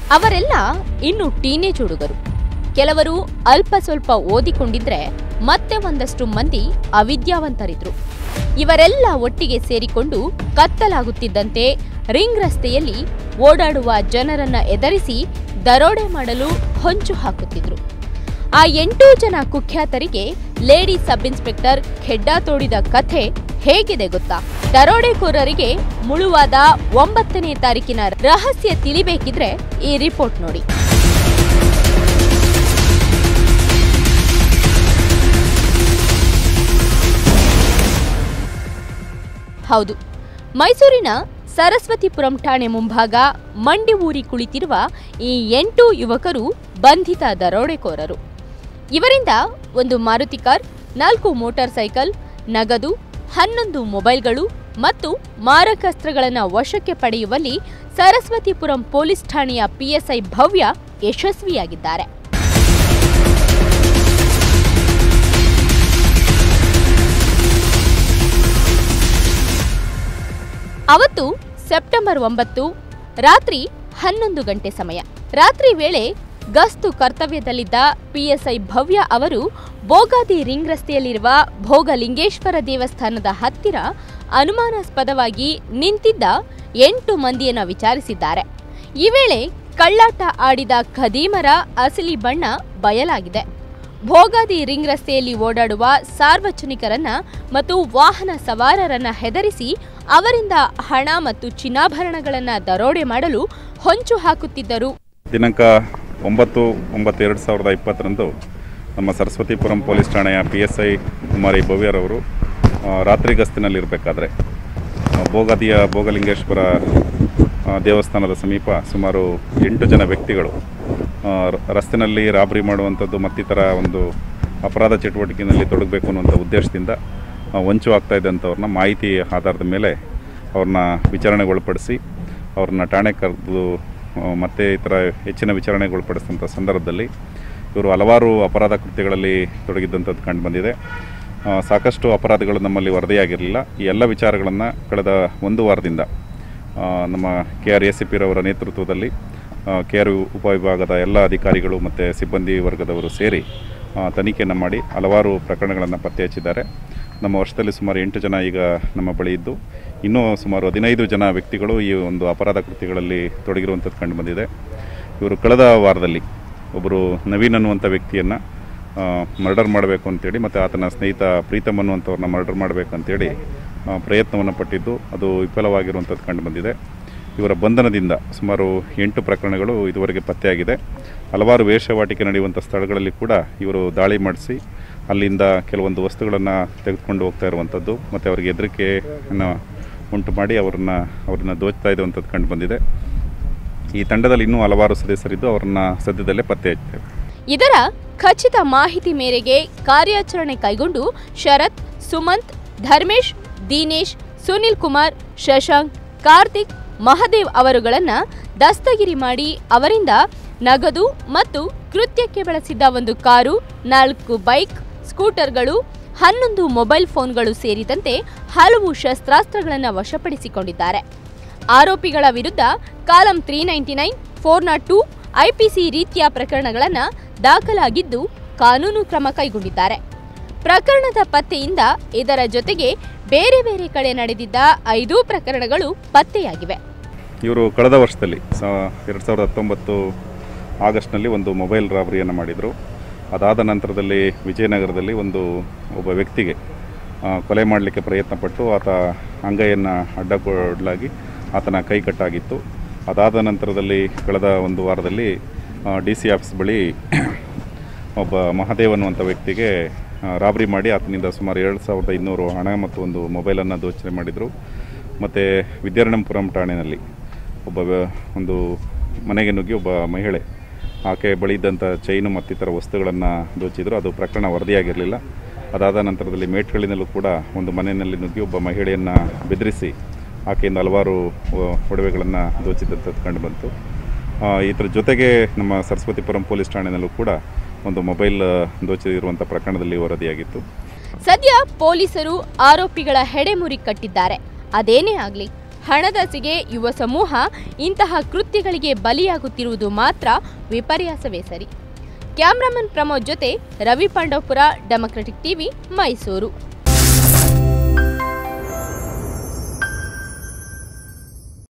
ಅವರೆಲ್ಲ ಇನ್ನು ಟೀನೇಜ್ ಹುಡುಗರು ಕೆಲವರು ಅಲ್ಪ ಸ್ವಲ್ಪ ಓದಿಕೊಂಡಿದ್ರೆ ಮತ್ತೆ ಒಂದಷ್ಟು ಮಂದಿ ಅವಿದ್ಯಾವಂತರಿದ್ರು ಇವರೆಲ್ಲ ಒಟ್ಟಿಗೆ ಸೇರಿಕೊಂಡು ಕತ್ತಲಾಗುತ್ತಿದ್ದಂತೆ ರಿಂಗ್ ರಸ್ತೆಯಲ್ಲಿ ಓಡಾಡುವ ಜನರನ್ನ ಎದರಿಸಿ ದರೋಡೆ ಮಾಡಲು ಹೊಂಚು ಹಾಕುತ್ತಿದ್ರು ಆ ಎಂಟೂ ಜನ ಕುಖ್ಯಾತರಿಗೆ ಲೇಡಿ ಸಬ್ ಇನ್ಸ್ಪೆಕ್ಟರ್ ಖೆಡ್ಡಾ ತೋಡಿದ ಕಥೆ ಹೇಗಿದೆ ಗೊತ್ತಾ ದರೋಡೆಕೋರರಿಗೆ ಮುಳುವಾದ ಒಂಬತ್ತನೇ ತಾರೀಕಿನ ರಹಸ್ಯ ತಿಳಿಬೇಕಿದ್ರೆ ಈ ರಿಪೋರ್ಟ್ ನೋಡಿ ಹೌದು ಮೈಸೂರಿನ ಸರಸ್ವತಿಪುರಂ ಠಾಣೆ ಮುಂಭಾಗ ಮಂಡಿ ಊರಿ ಕುಳಿತಿರುವ ಈ ಎಂಟು ಯುವಕರು ಬಂಧಿತ ದರೋಡೆಕೋರರು ಇವರಿಂದ ಒಂದು ಮಾರುತಿ ಕಾರ್ ನಾಲ್ಕು ಮೋಟಾರ್ ಸೈಕಲ್ ನಗದು ಹನ್ನೊಂದು ಮೊಬೈಲ್ಗಳು ಮತ್ತು ಮಾರಕಾಸ್ತ್ರಗಳನ್ನು ವಶಕ್ಕೆ ಪಡೆಯುವಲ್ಲಿ ಸರಸ್ವತಿಪುರಂ ಪೊಲೀಸ್ ಠಾಣೆಯ ಪಿಎಸ್ಐ ಭವ್ಯ ಯಶಸ್ವಿಯಾಗಿದ್ದಾರೆ ಅವತ್ತು ಸೆಪ್ಟೆಂಬರ್ ಒಂಬತ್ತು ರಾತ್ರಿ ಹನ್ನೊಂದು ಗಂಟೆ ಸಮಯ ರಾತ್ರಿ ವೇಳೆ ಗಸ್ತು ಕರ್ತವ್ಯದಲ್ಲಿದ್ದ ಪಿಎಸ್ಐ ಭವ್ಯ ಅವರು ಬೋಗಾದಿ ರಿಂಗ್ ರಸ್ತೆಯಲ್ಲಿರುವ ಭೋಗಲಿಂಗೇಶ್ವರ ದೇವಸ್ಥಾನದ ಹತ್ತಿರ ಅನುಮಾನಾಸ್ಪದವಾಗಿ ನಿಂತಿದ್ದ ಎಂಟು ಮಂದಿಯನ್ನ ವಿಚಾರಿಸಿದ್ದಾರೆ ಈ ವೇಳೆ ಕಳ್ಳಾಟ ಆಡಿದ ಖದೀಮರ ಅಸಲಿ ಬಣ್ಣ ಬಯಲಾಗಿದೆ ಭೋಗಾದಿ ರಿಂಗ್ ರಸ್ತೆಯಲ್ಲಿ ಓಡಾಡುವ ಸಾರ್ವಜನಿಕರನ್ನ ಮತ್ತು ವಾಹನ ಸವಾರರನ್ನ ಹೆದರಿಸಿ ಅವರಿಂದ ಹಣ ಮತ್ತು ಚಿನ್ನಾಭರಣಗಳನ್ನ ದರೋಡೆ ಮಾಡಲು ಹೊಂಚು ಹಾಕುತ್ತಿದ್ದರು ದಿನಾಂಕ ಒಂಬತ್ತು ಒಂಬತ್ತು ಎರಡು ಸಾವಿರದ ಇಪ್ಪತ್ತರಂದು ನಮ್ಮ ಸರಸ್ವತಿಪುರಂ ಪೊಲೀಸ್ ಠಾಣೆಯ ಪಿ ಎಸ್ ಐ ಕುಮಾರಿ ಭವ್ಯರವರು ಆ, ರಾತ್ರಿ ಗಸ್ತಿನಲ್ಲಿರಬೇಕಾದ್ರೆ ಭೋಗದಿಯ ಭೋಗಲಿಂಗೇಶ್ವರ ಆ, ದೇವಸ್ಥಾನದ ಸಮೀಪ ಸುಮಾರು ಎಂಟು ಜನ ವ್ಯಕ್ತಿಗಳು ಆ, ರ- ರಸ್ತೆನಲ್ಲಿ ರಾಬರಿ ಮಾಡುವಂಥದ್ದು ಮತ್ತಿತರ ಒಂದು ಅಪರಾಧ ಚಟುವಟಿಕೆಯಲ್ಲಿ ತೊಡಗಬೇಕು ಅನ್ನುವಂಥ ಉದ್ದೇಶದಿಂದ ಆ, ವಂಚು ಆಗ್ತಾ ಇದ್ದಂಥವ್ರನ್ನ ಮಾಹಿತಿ ಆಧಾರದ ಮೇಲೆ ಅವ್ರನ್ನ ವಿಚಾರಣೆಗೆ ಒಳಪಡಿಸಿ ಅವ್ರನ್ನ ಠಾಣೆ ಕರೆದು ಆ, ಮತ್ತೆ ಈ ಥರ ಹೆಚ್ಚಿನ ವಿಚಾರಣೆಗೆ ಒಳಪಡಿಸಿದಂಥ ಸಂದರ್ಭದಲ್ಲಿ ಇವರು ಹಲವಾರು ಅಪರಾಧ ಕೃತ್ಯಗಳಲ್ಲಿ ತೊಡಗಿದ್ದಂಥದ್ದು ಕಂಡು ಬಂದಿದೆ ಆ, ಸಾಕಷ್ಟು ಅಪರಾಧಗಳು ನಮ್ಮಲ್ಲಿ ವರದಿಯಾಗಿರಲಿಲ್ಲ ಈ ಎಲ್ಲ ವಿಚಾರಗಳನ್ನು ಕಳೆದ ಒಂದು ವಾರದಿಂದ ಆ, ನಮ್ಮ ಕೆ ಆರ್ ಎ ಸಿ ಪಿರವರ ನೇತೃತ್ವದಲ್ಲಿ ಕೆ ಆರ್ ಉಪವಿಭಾಗದ ಎಲ್ಲ ಅಧಿಕಾರಿಗಳು ಮತ್ತು ಸಿಬ್ಬಂದಿ ವರ್ಗದವರು ಸೇರಿ ಆ, ತನಿಖೆಯನ್ನು ಮಾಡಿ ಹಲವಾರು ಪ್ರಕರಣಗಳನ್ನು ಪತ್ತೆ ಹಚ್ಚಿದ್ದಾರೆ ನಮ್ಮ ವರ್ಷದಲ್ಲಿ ಸುಮಾರು ಎಂಟು ಜನ ಈಗ ನಮ್ಮ ಬಳಿ ಇದ್ದು ಇನ್ನೂ ಸುಮಾರು ಹದಿನೈದು ಜನ ವ್ಯಕ್ತಿಗಳು ಈ ಒಂದು ಅಪರಾಧ ಕೃತ್ಯಗಳಲ್ಲಿ ತೊಡಗಿರುವಂಥದ್ದು ಕಂಡು ಬಂದಿದೆ ಇವರು ಕಳೆದ ವಾರದಲ್ಲಿ ಒಬ್ಬರು ನವೀನ್ ಅನ್ನುವಂಥ ವ್ಯಕ್ತಿಯನ್ನು ಮರ್ಡರ್ ಮಾಡಬೇಕು ಅಂತೇಳಿ ಮತ್ತು ಆತನ ಸ್ನೇಹಿತ ಪ್ರೀತಮ್ ಅನ್ನುವಂಥವ್ರನ್ನ ಮರ್ಡರ್ ಮಾಡಬೇಕು ಅಂತೇಳಿ ಆ, ಪ್ರಯತ್ನವನ್ನು ಪಟ್ಟಿದ್ದು ಅದು ವಿಫಲವಾಗಿರುವಂಥದ್ದು ಕಂಡು ಬಂದಿದೆ ಇವರ ಬಂಧನದಿಂದ ಸುಮಾರು ಎಂಟು ಪ್ರಕರಣಗಳು ಇದುವರೆಗೆ ಪತ್ತೆಯಾಗಿದೆ ಹಲವಾರು ವೇಷವಾಟಿಕೆ ನಡೆಯುವಂಥ ಸ್ಥಳಗಳಲ್ಲಿ ಕೂಡ ಇವರು ದಾಳಿ ಮಾಡಿಸಿ ಅಲ್ಲಿಂದ ಕೆಲವೊಂದು ವಸ್ತುಗಳನ್ನು ತೆಗೆದುಕೊಂಡು ಹೋಗ್ತಾ ಇರುವಂಥದ್ದು ಮತ್ತು ಅವರಿಗೆ ಹೆದರಿಕೆಯನ್ನು ಉಂಟು ಮಾಡಿ ಅವರನ್ನು ಅವ್ರನ್ನ ದೋಚ್ತಾ ಇರುವಂಥದ್ದು ಕಂಡು ಬಂದಿದೆ ಈ ತಂಡದಲ್ಲಿ ಇನ್ನೂ ಹಲವಾರು ಸದಸ್ಯರಿದ್ದು ಅವರನ್ನು ಸದ್ಯದಲ್ಲೇ ಪತ್ತೆ ಹಚ್ತೇವೆ ಇದರ ಖಚಿತ ಮಾಹಿತಿ ಮೇರೆಗೆ ಕಾರ್ಯಾಚರಣೆ ಕೈಗೊಂಡು ಶರತ್ ಸುಮಂತ್ ಧರ್ಮೇಶ್ ದಿನೇಶ್ ಸುನಿಲ್ ಕುಮಾರ್ ಶಶಾಂಕ್ ಕಾರ್ತಿಕ್ ಮಹದೇವ್ ಅವರುಗಳನ್ನ ದಸ್ತಗಿರಿ ಮಾಡಿ ಅವರಿಂದ ನಗದು ಮತ್ತು ಕೃತ್ಯಕ್ಕೆ ಬಳಸಿದ್ದ ಒಂದು ಕಾರು ನಾಲ್ಕು ಬೈಕ್ ಸ್ಕೂಟರ್ಗಳು ಹನ್ನೊಂದು ಮೊಬೈಲ್ ಫೋನ್ಗಳು ಸೇರಿದಂತೆ ಹಲವು ಶಸ್ತ್ರಾಸ್ತ್ರಗಳನ್ನು ವಶಪಡಿಸಿಕೊಂಡಿದ್ದಾರೆ ಆರೋಪಿಗಳ ವಿರುದ್ಧ column three ninety nine four nought two IPC ರೀತಿಯ ಪ್ರಕರಣಗಳನ್ನು ದಾಖಲಾಗಿದ್ದು ಕಾನೂನು ಕ್ರಮ ಕೈಗೊಂಡಿದ್ದಾರೆ ಪ್ರಕರಣದ ಪತ್ತೆಯಿಂದ ಇದರ ಜೊತೆಗೆ ಬೇರೆ ಬೇರೆ ಕಡೆ ನಡೆದಿದ್ದ ಐದೂ ಪ್ರಕರಣಗಳು ಪತ್ತೆಯಾಗಿವೆ ಇವರು ಕಳೆದ ವರ್ಷದಲ್ಲಿ ಸ ಎರಡು ಸಾವಿರದ ಹತ್ತೊಂಬತ್ತು ಆಗಸ್ಟ್ನಲ್ಲಿ ಒಂದು ಮೊಬೈಲ್ ರಾಬರಿಯನ್ನು ಮಾಡಿದರು ಅದಾದ ನಂತರದಲ್ಲಿ ವಿಜಯನಗರದಲ್ಲಿ ಒಂದು ಒಬ್ಬ ವ್ಯಕ್ತಿಗೆ ಆ, ಕೊಲೆ ಮಾಡಲಿಕ್ಕೆ ಪ್ರಯತ್ನಪಟ್ಟು ಆತ ಅಂಗೈಯನ್ನು ಅಡ್ಡಗೊಡ್ಲಾಗಿ ಆತನ ಕೈ ಕಟ್ಟಾಗಿತ್ತು ಅದಾದ ನಂತರದಲ್ಲಿ ಕಳೆದ ಒಂದು ವಾರದಲ್ಲಿ ಡಿ ಸಿ ಆಫೀಸ್ ಬಳಿ ಒಬ್ಬ ಮಹಾದೇವ್ ಅನ್ನುವಂಥ ವ್ಯಕ್ತಿಗೆ ಆ, ರಾಬರಿ ಮಾಡಿ ಆತನಿಂದ ಸುಮಾರು ಎರಡು ಸಾವಿರದ ಇನ್ನೂರು ಹಣ ಮತ್ತು ಒಂದು ಮೊಬೈಲನ್ನು ದೋಚನೆ ಮಾಡಿದರು ಮತ್ತು ವಿದ್ಯಾರಣಂಪುರಂ ಠಾಣೆಯಲ್ಲಿ ಒಬ್ಬ ವ್ಯ- ಒಂದು ಮನೆಗೆ ನುಗ್ಗಿ ಒಬ್ಬ ಮಹಿಳೆ ಆಕೆ ಬಳಿ ಇದ್ದಂಥ ಚೈನು ಮತ್ತಿತರ ವಸ್ತುಗಳನ್ನು ದೋಚಿದ್ರು ಅದು ಪ್ರಕರಣ ವರದಿಯಾಗಿರಲಿಲ್ಲ ಅದಾದ ನಂತರದಲ್ಲಿ ಮೇಟ್ಗಳಿನಲ್ಲೂ ಕೂಡ ಒಂದು ಮನೆಯಲ್ಲಿ ನುಗ್ಗಿ ಒಬ್ಬ ಮಹಿಳೆಯನ್ನು ಬೆದರಿಸಿ ಆಕೆಯಿಂದ ಹಲವಾರು ಒ- ಒಡವೆಗಳನ್ನು ದೋಚಿದಂಥದ್ದು ಕಂಡುಬಂತು ಆ, ಇದರ ಜೊತೆಗೆ ನಮ್ಮ ಸರಸ್ವತಿಪುರಂ ಪೊಲೀಸ್ ಠಾಣೆಯಲ್ಲೂ ಕೂಡ ಒಂದು ಮೊಬೈಲ್ ದೋಚಿರುವಂಥ ಪ್ರಕರಣದಲ್ಲಿ ವರದಿಯಾಗಿತ್ತು ಸದ್ಯ ಪೊಲೀಸರು ಆರೋಪಿಗಳ ಹೆಡೆಮುರಿ ಕಟ್ಟಿದ್ದಾರೆ ಅದೇನೇ ಆಗ್ಲಿ ಹಣದಾಸೆಗೆ ಯುವ ಸಮೂಹ ಇಂತಹ ಕೃತ್ಯಗಳಿಗೆ ಬಲಿಯಾಗುತ್ತಿರುವುದು ಮಾತ್ರ ವಿಪರ್ಯಾಸವೇ ಸರಿ ಕ್ಯಾಮ್ರಾಮನ್ ಪ್ರಮೋದ್ ಜೊತೆ ರವಿ ಪಾಂಡವಪುರ ಡೆಮೊಕ್ರೆಟಿಕ್ ಟಿವಿ ಮೈಸೂರು